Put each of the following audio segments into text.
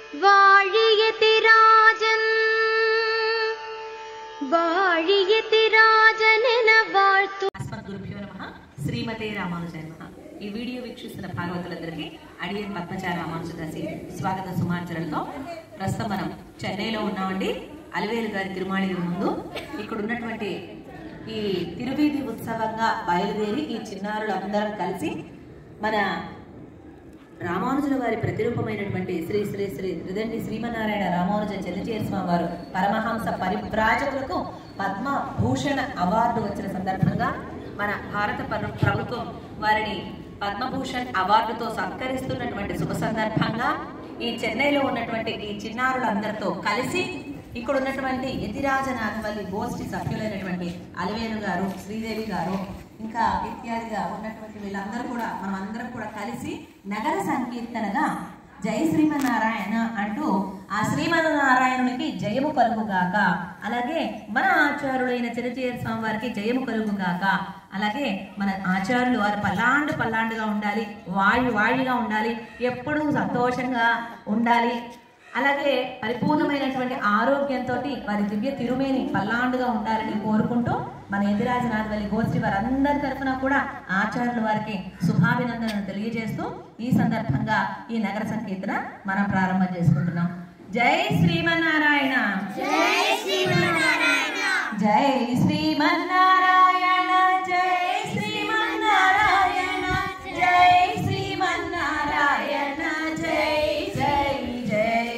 வாழியதிராஜன் வாழியதிராஜனென வாழ்த்து అస్మద్గురుభ్యో నమ శ్రీమతే రామానుజాయ నమః ఈ వీడియో వీక్షిస్తున్న భాగవతులందరికీ అడియన్ పద్మచ రామానుజదాసి స్వాగత సుమార్చనలతో ప్రస్తుతం మనం చెన్నైలో ఉన్నామండి అలివేలు గారి తిరుమాళిగిరి ముందు ఇక్కడ ఉన్నటువంటి ఈ తిరువీధి ఉత్సవంగా బయలుదేరి ఈ చిన్నారులు అందరం కలిసి మన రామానుజుల వారి ప్రతిరూపమైనటువంటి శ్రీ శ్రీ శ్రీ త్రిదండి శ్రీమన్నారాయణ రామానుజ చెన్నచేర స్వామి వారు పరమహంస పరివ్రాజకులకు పద్మ భూషణ అవార్డు వచ్చిన సందర్భంగా మన భారత పర- ప్రభుత్వం వారిని పద్మభూషణ్ అవార్డుతో సత్కరిస్తున్నటువంటి శుభ సందర్భంగా ఈ చెన్నైలో ఉన్నటువంటి ఈ చిన్నారులందరితో కలిసి ఇక్కడ ఉన్నటువంటి యతిరాజనాథవల్లి గోష్ఠి సభ్యులైనటువంటి అలవేలు గారు శ్రీదేవి గారు ఇంకా ఇత్యాదిగా ఉన్నటువంటి వీళ్ళందరూ కూడా మనం అందరం కూడా కలిసి నగర సంకీర్తనగా జై శ్రీమన్నారాయణ అంటూ ఆ శ్రీమన్నారాయణునికి జయము కలుగుగాక అలాగే మన ఆచార్యుడైన చిరచేర స్వామి వారికి జయము కలుగుగాక అలాగే మన ఆచార్యులు వారు పల్లాండు పల్లాండుగా ఉండాలి వాయు వాయుగా ఉండాలి ఎప్పుడూ సంతోషంగా ఉండాలి అలాగే పరిపూర్ణమైనటువంటి ఆరోగ్యంతో వారి దివ్య తిరుమేని పల్లాండుగా ఉండాలని కోరుకుంటూ మన ఎదిరాజనాథవల్లి గోష్ఠి వారందరి తరఫున కూడా ఆచార్యుల వారికి శుభాభినందనలు తెలియజేస్తూ ఈ సందర్భంగా ఈ నగర సంకీర్తన మనం ప్రారంభం చేసుకుంటున్నాం జై శ్రీమన్నారాయణ జై శ్రీమన్నారాయణ జై శ్రీమన్నారాయణ జై శ్రీమన్నారాయణ జై శ్రీమన్నారాయణ జై జై జై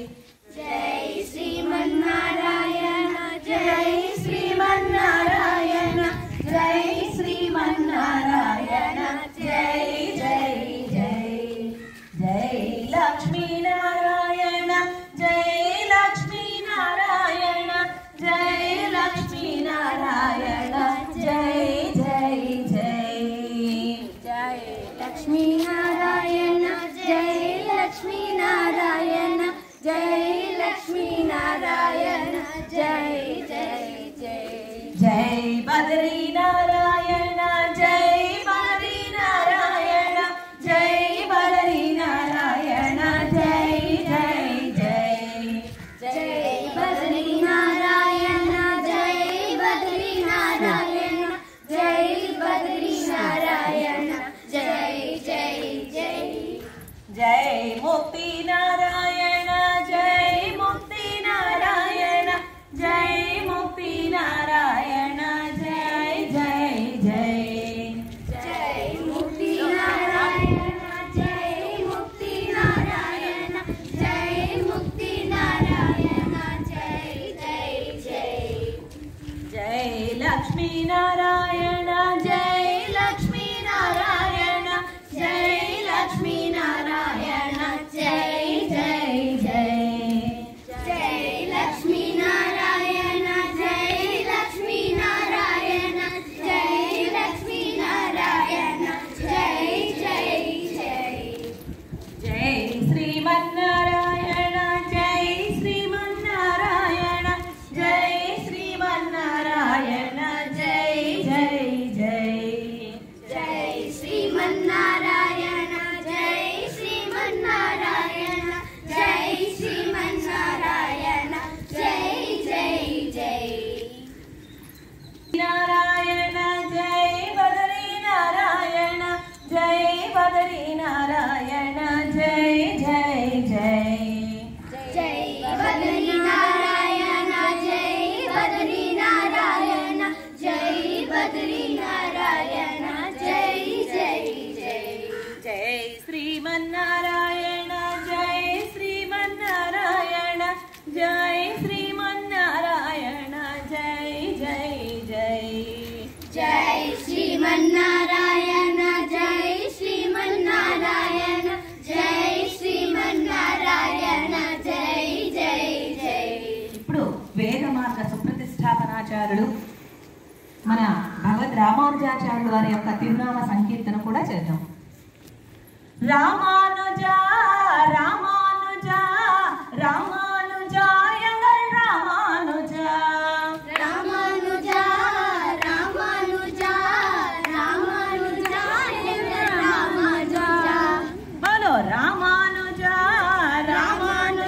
జై శ్రీమన్నారాయణ జై శ్రీమన్నారాయణ జై శ్రీమన్నారాయణ జై జై జై జై లక్ష్మీనారాయణ జై లక్ష్మీనారాయణ జై లక్ష్మీనారాయణ జై జై జై జై లక్ష్మీనారాయణ జై లక్ష్మీనారాయణ జై లక్ష్మీనారాయణ జై జై జై జై బద్రీనారాయణ జై బద్రీనారాయణ జై బద్రీనారాయణ జై జై జై జై బద్రీనారాయణ జై బద్రీనారాయణ జై బద్రీనారాయణ జై జై జై జై ముక్తి నారాయణ జై ముక్తి నారాయణ జై ముక్తి నారాయణ జై జై జై జై ముక్తి నారాయణ జై ముక్తి నారాయణ జై ముక్తి నారాయణ జై జై జై జై లక్ష్మీ నారాయణ జై లక్ష్మీ నారాయణ జై లక్ష్మీ నారాయణ జై జై జై జై లక్ష్మీ నారాయణ జై లక్ష్మీ నారాయణ జై లక్ష్మీ నారాయణ జై జై జై జై శ్రీమన్నారాయణ జై శ్రీమన్నారాయణ జై శ్రీమన్నారాయణ జై జై జై జై శ్రీమన్నారాయణ జై శ్రీమన్నారాయణ జై శ్రీమన్నారాయణ జై జై జై నారాయణ జై బదరీ నారాయణ జై బదరీ నారాయణ జై జై జై జై బదరీ నారాయణ జై బదరీ నారాయణ జై బదరీ నారాయణ జై జై జై జై శ్రీమన్నారాయణ జై శ్రీమన్నారాయణ జై శ్రీమన్నారాయణ జై జై జై జై శ్రీమన్నారాయణ జై శ్రీమన్నారాయణ జై శ్రీమన్నారాయణ జై జై జై ఇప్పుడు వేద మార్గ సుప్రతిష్టాపనాచారులు మన భగవద్ రామానుజాచార్యులు వారి యొక్క తిరునామ సంకీర్తన కూడా చేద్దాం రామానుజ రామానుజ రామానుజ ఎంగల్ రామానుజ రామానుజ రామానుజ రామానుజ రామానుజ హలో రామానుజ రామానుజ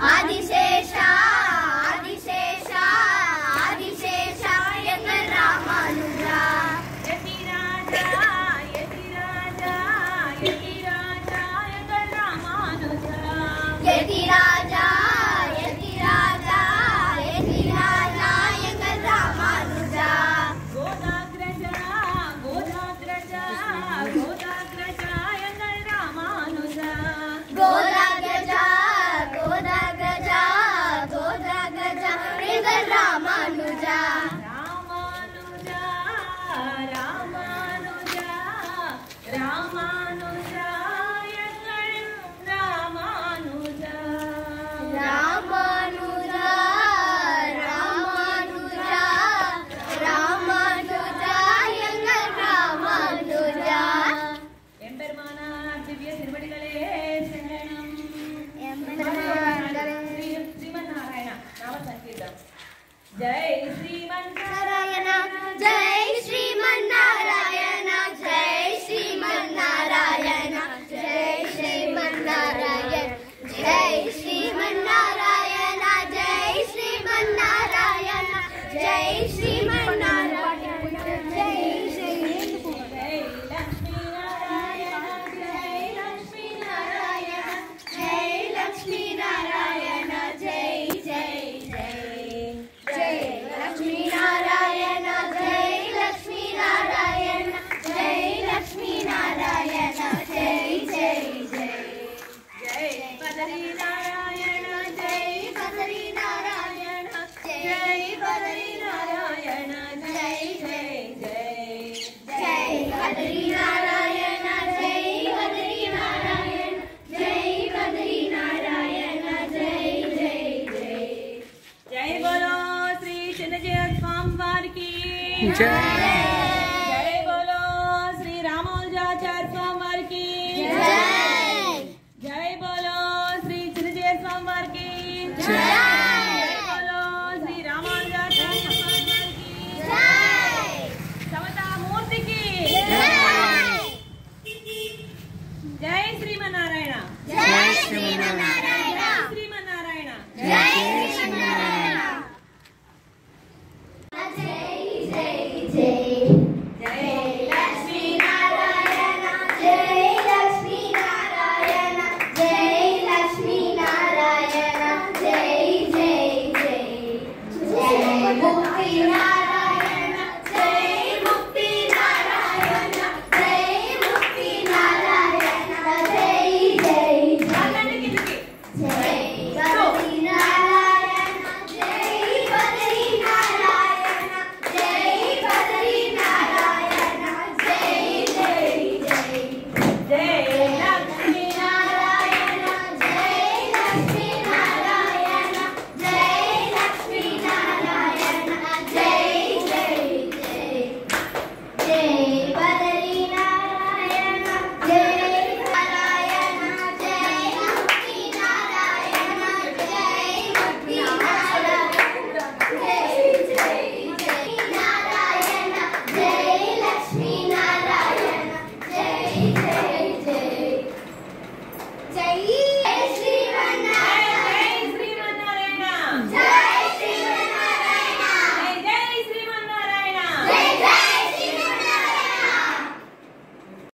ఆదిశేష ఆదిశేష ఆదిశేష ఎంగల్ రామానుజా యతిరాజా యతిరాజా యతిరాజా ఎంగల్ రామానుజా యతి రాజా యతి రాజా యతి రాజా ఎంగల్ రామానుజా గోదాగ్రజ గోదాగ్రజ గోదాగ్రజ ఎంగల్ రామానుజ గోదాగజ గోదాగజ గోదాగజ ఎంగల్ రామానుజా రామానుజ రామానుజ రామానుజ ఎంగల్ రామానుజ రామానుజా రామానుజా రామానుజా ఎంగల్ రామానుజా எம்பெருமானார் திவ்ய திருவடிகளே சரணம் எம்பெருமானார் ஸ்ரீ ஸ்ரீமன்னாராயண நாம சங்கீதம் ஜெய் ஸ்ரீமன்னாராயண నారాయణ జై శ్రీమన్నారాయణ జై శ్రీమన్నారాయణ జై శ్రీమన్నారాయణ జై శ్రీమన్నారాయణ జై శ్రీమన్నారాయణ జై శ్రీమన్నారాయణ జై శ్రీ జై లక్ష్మీనారాయణ జై లక్ష్మీనారాయణ జై లక్ష్మీనారాయణ జై జై జై జై లక్ష్మీనారాయణ జై లక్ష్మీనారాయణ జై లక్ష్మీనారాయణ జై జై జై జై బదరీనారాయణ జై బదరీనారాయణ జై బదరీనారాయణ జై జై జై జై బదరీనారాయణ జై బదరీనారాయణ జై బదరీనారాయణ జై జై జై జై బలో శ్రీ చిన్నజయ స్వామి వారికి జై